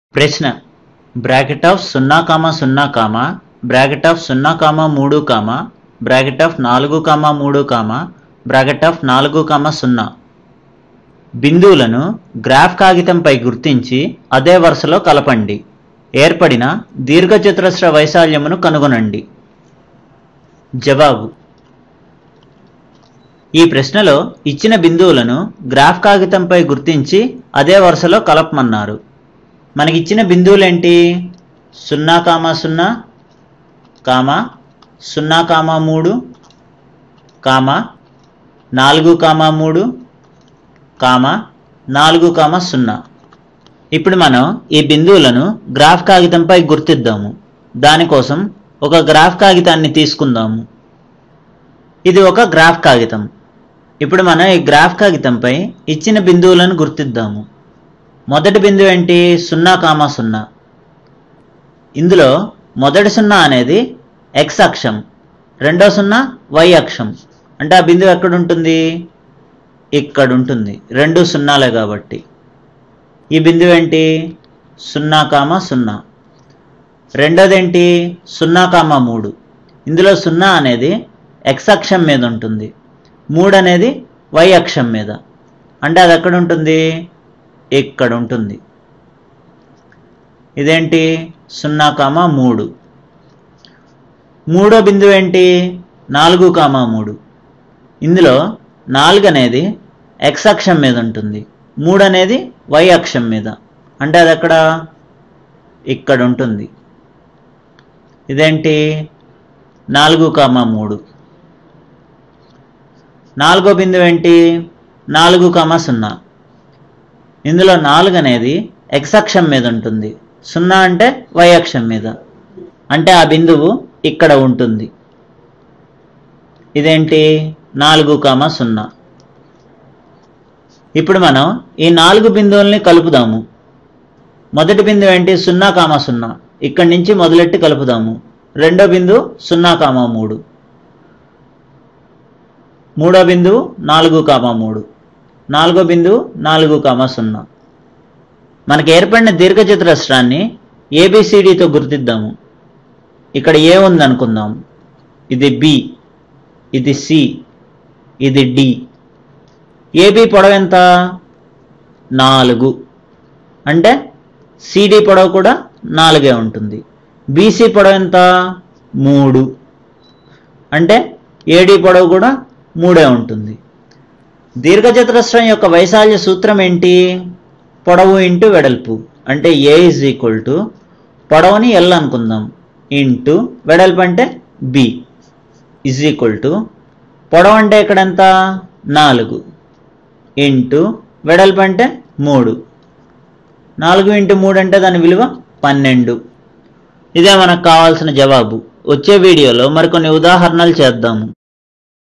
ప్రశ్న bracket of సున్నా comma సున్నా కామా బ్రాకెట్ ఆఫ్ సున్నా కామా మూడు కామా బ్రాకెట్ ఆఫ్ నాలుగు కామా మూడు కామా బ్రాకెట్ ఆఫ్ నాలుగు కామా సున్నా బిందువులను గ్రాఫ్ కాగితంపై గుర్తించి అదే వరుసలో కలపండి ఏర్పడిన దీర్ఘచతురస్ర వైశాల్యమును కనుగొనండి జవాబు ఈ ప్రశ్నలో ఇచ్చిన బిందువులను గ్రాఫ్ కాగితంపై గుర్తించి అదే వరుసలో కలపమన్నారు మనకిచ్చిన బిందువులేంటి సున్నా కామా సున్నా కామా సున్నా కామా మూడు కామా నాలుగు కామా మూడు కామా నాలుగు కామా సున్నా ఇప్పుడు మనం ఈ బిందువులను గ్రాఫ్ కాగితంపై గుర్తిద్దాము దానికోసం ఒక గ్రాఫ్ కాగితాన్ని తీసుకుందాము ఇది ఒక గ్రాఫ్ కాగితం ఇప్పుడు మనం ఈ గ్రాఫ్ కాగితంపై ఇచ్చిన బిందువులను గుర్తిద్దాము మొదటి బిందువు ఏంటి సున్నా కామా సున్నా ఇందులో మొదటి సున్నా అనేది ఎక్స్ అక్షం రెండో సున్నా వై అక్షం అంటే ఆ బిందువు ఎక్కడ ఉంటుంది ఇక్కడ ఉంటుంది రెండు సున్నాలే కాబట్టి ఈ బిందువు ఏంటి సున్నా కామా సున్నా రెండోది ఏంటి సున్నా కామా మూడు ఇందులో సున్నా అనేది ఎక్స్ అక్షం మీద ఉంటుంది మూడు అనేది వై అక్షం మీద అంటే అది ఎక్కడ ఉంటుంది ఇక్కడ ఉంటుంది ఇదేంటి సున్నా కామా మూడు మూడో బిందువు ఏంటి నాలుగు కామా మూడు ఇందులో నాలుగు అనేది ఎక్స్ అక్షం మీద ఉంటుంది మూడు అనేది వై అక్షం మీద అంటే అది ఎక్కడ ఇక్కడ ఉంటుంది ఇదేంటి నాలుగు కామా మూడు నాలుగో బిందువు ఏంటి నాలుగు కామా సున్నా ఇందులో నాలుగు అనేది ఎక్స్ అక్షం మీద ఉంటుంది సున్నా అంటే వై అక్షం మీద అంటే ఆ బిందువు ఇక్కడ ఉంటుంది ఇదేంటి నాలుగు కామా సున్నా ఇప్పుడు మనం ఈ నాలుగు బిందువుల్ని కలుపుదాము మొదటి బిందువు ఏంటి సున్నా కామా సున్నా ఇక్కడి నుంచి మొదలెట్టి కలుపుదాము రెండో బిందువు సున్నా కామా మూడు మూడో బిందువు నాలుగు కామా మూడు నాలుగో బిందువు నాలుగు కామా సున్నా మనకి ఏర్పడిన దీర్ఘచతురస్రాన్ని ఏబిసిడితో గుర్తిద్దాము ఇక్కడ ఏ ఉంది అనుకుందాం ఇది బి ఇది సి ఇది డి ఏబి పొడవు ఎంత నాలుగు అంటే సిడి పొడవు కూడా నాలుగే ఉంటుంది బీసీ పొడవు ఎంత మూడు అంటే ఏడి పొడవు కూడా మూడే ఉంటుంది దీర్ఘచతురస్రం యొక్క వైశాల్య సూత్రం ఏంటి పొడవు ఇంటూ వెడల్పు అంటే ఏ ఇజ్ ఈక్వల్ టు పొడవుని ఎల్ అనుకుందాం ఇంటూ వెడల్పు అంటే బి ఇజ్ ఈక్వల్ టు పొడవు అంటే ఇక్కడ ఎంత నాలుగు ఇంటూ వెడల్పు అంటే మూడు నాలుగు ఇంటూ మూడు అంటే దాని విలువ పన్నెండు ఇదే మనకు కావాల్సిన జవాబు వచ్చే వీడియోలో మరికొన్ని ఉదాహరణలు చేద్దాము